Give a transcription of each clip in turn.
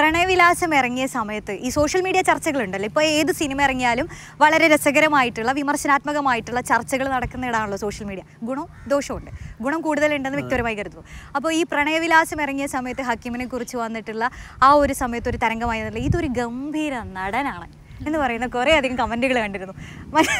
പ്രണയവിലാസം ഇറങ്ങിയ സമയത്ത് ഈ സോഷ്യൽ മീഡിയ ചർച്ചകളുണ്ടല്ലോ ഇപ്പോൾ ഏത് സിനിമ ഇറങ്ങിയാലും വളരെ രസകരമായിട്ടുള്ള വിമർശനാത്മകമായിട്ടുള്ള ചർച്ചകൾ നടക്കുന്ന ഇടാണല്ലോ സോഷ്യൽ മീഡിയ ഗുണവും ദോഷമുണ്ട് ഗുണം കൂടുതലുണ്ടെന്ന് വ്യക്തിപരമായി കരുതുന്നു അപ്പോൾ ഈ പ്രണയവിലാസം ഇറങ്ങിയ സമയത്ത് ഹക്കീമിനെ കുറിച്ച് വന്നിട്ടുള്ള ആ ഒരു സമയത്ത് ഒരു തരംഗമായി വന്നിട്ടുള്ള ഇതൊരു ഗംഭീര നടനാണ് എന്ന് പറയുന്ന കുറേ അധികം കമന്റുകൾ കണ്ടിരുന്നു മ-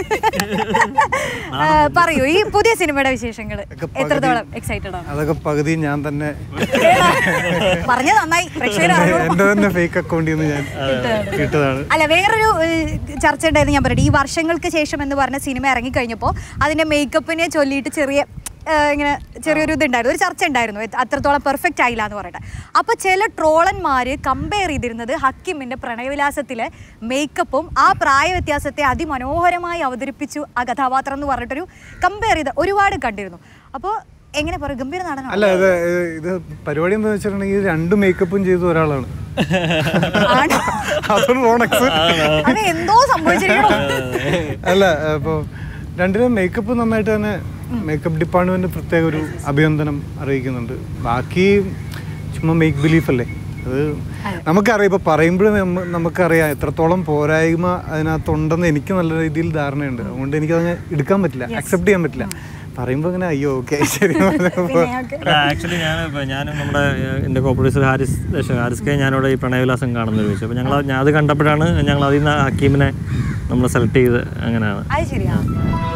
ആ, പറയൂ ഈ പുതിയ സിനിമയുടെ വിശേഷങ്ങൾ എത്രത്തോളം എക്സൈറ്റഡ് ആണ് അതൊക്കെ പകുതി ഞാൻ തന്നെ പറഞ്ഞ നന്നായി പ്രേക്ഷകർ അറിഞ്ഞോളും. എൻ്റെ തന്നെ ഫേക്ക് അക്കൗണ്ടിൽ നിന്ന് ഞാൻ ഇട്ടതാണ് അല്ല വേറൊരു ഏഹ്, ചർച്ച ഉണ്ടായിരുന്നു ഞാൻ പറയട്ടെ ഈ വർഷങ്ങൾക്ക് ശേഷം എന്ന് പറഞ്ഞ സിനിമ ഇറങ്ങിക്കഴിഞ്ഞപ്പോൾ അതിന്റെ മേക്കപ്പിനെ ചൊല്ലിയിട്ട് ചെറിയ ഏഹ്, ഇങ്ങനെ ചെറിയൊരു ഇതുണ്ടായിരുന്നു ഒരു ചർച്ച ഉണ്ടായിരുന്നു എത്ര- അത്രത്തോളം പെർഫെക്റ്റ് ആയില്ല എന്ന് പറയട്ടെ അപ്പോൾ ചില ട്രോളന്മാർ കമ്പയർ ചെയ്തിരുന്നത് ഹക്കിമിന്റെ പ്രണയവിലാസത്തിലെ മേക്കപ്പും ആ പ്രായ വ്യത്യാസത്തെ അതിമനോഹരമായി അവതരിപ്പിച്ചു ആ കഥാപാത്രം എന്ന് പറഞ്ഞിട്ടൊരു കമ്പയർ ചെയ്ത് ഒരുപാട് കണ്ടിരുന്നു അപ്പോൾ എങ്ങനെ പറയും ഗംഭീര നടനാണ് അല്ല ഇത് ഇത് പരിപാടി എന്താ വെച്ചിട്ടുണ്ടെങ്കിൽ രണ്ട് മേക്കപ്പും ചെയ്ത ഒരാളാണ് ആണോ? അതൊരു റോണക്സ് അത് എന്തോ സംഭവിച്ചിരിക്കണോ അല്ല അപ്പോൾ രണ്ടിനും മേക്കപ്പ് നന്നായിട്ട് തന്നെ മേക്കപ്പ് ഡിപ്പാർട്ട്മെന്റ് പ്രത്യേക ഒരു അഭിനന്ദനം അറിയിക്കുന്നുണ്ട് ബാക്കി ചുമ്മാ മേക്ക് ബിലീഫ് അല്ലേ അത് നമുക്കറിയാം ഇപ്പൊ പറയുമ്പോഴും നമ്മ- നമുക്കറിയാം എത്രത്തോളം പോരായ്മ അതിനകത്തുണ്ടെന്ന് എനിക്ക് നല്ല രീതിയിൽ ധാരണയുണ്ട് അതുകൊണ്ട് എനിക്കത് എടുക്കാൻ പറ്റില്ല അക്സെപ്റ്റ് ചെയ്യാൻ പറ്റില്ല പറയുമ്പോൾ ഇങ്ങനെ അയ്യോ ഓക്കെ ശരി ആക്ച്വലി ഞാൻ ഞാനും നമ്മുടെ ഏഹ്, എൻ്റെ കോപ്പറേറ്റർ ഹാരിസ് ദേശം ഹാരിസ് കെ ഞാനിവിടെ ഈ പ്രണയവിലാസം കാണുന്നത് ചോദിച്ചു അപ്പോൾ ഞങ്ങൾ ഞാൻ അത് കണ്ടപ്പോഴാണ് ഞങ്ങൾ അതിൽ നിന്ന് ഹക്കീമിനെ നമ്മൾ സെലക്ട് ചെയ്ത് അങ്ങനെയാണ് അത് ശരിയാ